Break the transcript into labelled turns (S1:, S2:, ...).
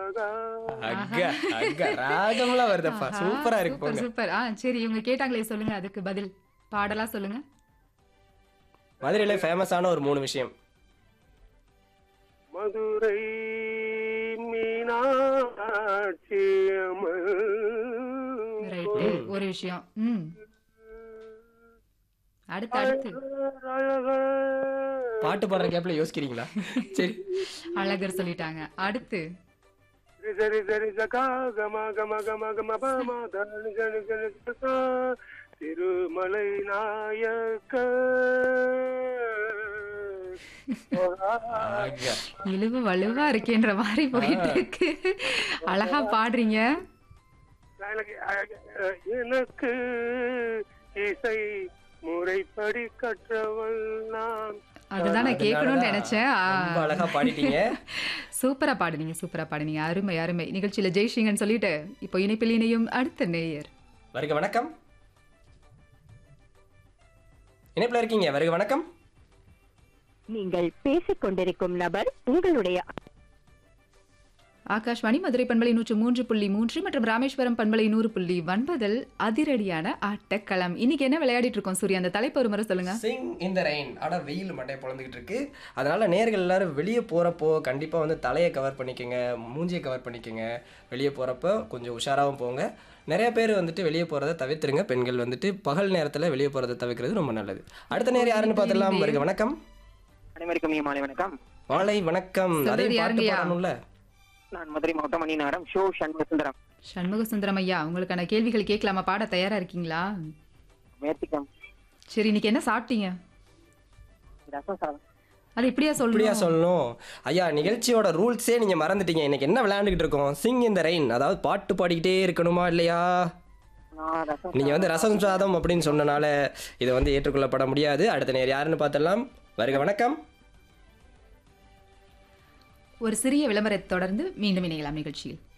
S1: அக்கா அக்கா ராகம்லாம் வருதப்பா
S2: ஆஹா,
S1: சூப்பரா இருக்கு
S2: சூப்பர்
S1: போங்க
S2: சூப்பர் ஆ சரி இவங்க கேட்டாங்களே சொல்லுங்க அதுக்கு பதில் பாடலா சொல்லுங்க
S1: மதுரையில ஃபேமஸான ஒரு மூணு விஷயம்
S3: மதுரை மீனாட்சி அம்மன்
S2: ரைட்டு ஒரு விஷயம் ம் அடுத்து அடுத்து
S1: பாட்டு பாடுற கேப்ல யோசிக்கிறீங்களா சரி
S2: அழகர் சொல்லிட்டாங்க அடுத்து
S3: சரி சரி சகா கம கம கம கம பம தனி கனி கனி சகா திருமலை நாயக்க
S1: அக்கா.
S2: இழுவு வலுவா இருக்கேன்ற மாதிரி போயிட்டு இருக்கு அழகா பாடுறீங்க
S3: எனக்கு அஹ், எனக்கு இசை முறைப்படி கற்றவள் நான்
S2: அதுதான் நான் கேட்கணும்னு நினைச்சேன் ஆ.
S1: ரொம்ப அழகா பாடிட்டீங்க
S2: சூப்பரா பாடுனீங்க சூப்பரா பாடுனீங்க அருமை அருமை நிகழ்ச்சியில ஜெய்சிங்கன்னு சொல்லிட்டு இப்போ இணைப்பில் இணையும் அடுத்த நேயர்
S1: வருக வணக்கம் இணைப்புல இருக்கீங்க வருக வணக்கம்
S4: நீங்கள் பேசிக் கொண்டிருக்கும் நபர் உங்களுடைய
S2: ஆகாஷ்வாணி மதுரை பண்பலை நூற்று மூன்று புள்ளி மூன்று மற்றும் ராமேஸ்வரம் பண்பலை நூறு புள்ளி ஒன்பதில் அதிரடியான ஆட்டக்களம் இன்னைக்கு என்ன விளையாடிட்டு இருக்கோம் சூர்யா அந்த தலைப்பு ஒரு முறை சொல்லுங்க
S1: சிங் இந்த ரெயின் ஆனா வெயில் மண்டை பொழந்துகிட்டு இருக்கு அதனால நேர்கள் எல்லாரும் வெளியே போறப்போ கண்டிப்பா வந்து தலையை கவர் பண்ணிக்கோங்க மூஞ்சியை கவர் பண்ணிக்கோங்க வெளியே போறப்போ கொஞ்சம் உஷாராகவும் போங்க நிறைய பேர் வந்துட்டு வெளியே போறதை தவிர்த்துருங்க பெண்கள் வந்துட்டு பகல் நேரத்துல வெளியே போறதை தவிர்க்கிறது ரொம்ப நல்லது அடுத்த நேரம் யாருன்னு பார்த்துடலாம் வருக வணக்கம்
S5: அனைவருக்கும் இனிய மாலை வணக்கம்
S1: மாலை வணக்கம்
S2: சொல்றது
S1: அதையும் பாட்டு
S2: யாருங்கய்யா?
S1: பாடணும்ல
S5: நான் மதுரை மாவட்டம் மணிநகரம் ஷோ சண்முக சுந்தரம்
S2: சண்முக சுந்தரம் ஐயா உங்களுக்கான கேள்விகள் கேட்கலாமா பாட தயாரா இருக்கீங்களா
S5: மேத்திக்கம்
S2: சரி இன்னைக்கு என்ன சாப்பிட்டீங்க
S5: ரசம் சாதம்
S2: அது இப்படியா
S1: இப்படியா
S2: சொல்லணும்
S1: சொல்லணும் ஐயா நிகழ்ச்சியோட ரூல்ஸே நீங்க மறந்துட்டீங்க இன்னைக்கு என்ன விளையாண்டுகிட்டு இருக்கோம் சிங் இந்த ரெயின் அதாவது பாட்டு பாடிக்கிட்டே இருக்கணுமா இல்லையா
S5: நான் ரசம்
S1: நீங்க வந்து ரசம் சாதம் அப்படின்னு சொன்னனால இதை வந்து ஏற்றுக்கொள்ளப்பட முடியாது அடுத்த நேர் யாருன்னு பார்த்தலாம் வருக வணக்கம்
S2: ஒரு சிறிய விளம்பரத்தை தொடர்ந்து மீண்டும் இணையலாம் நிகழ்ச்சியில்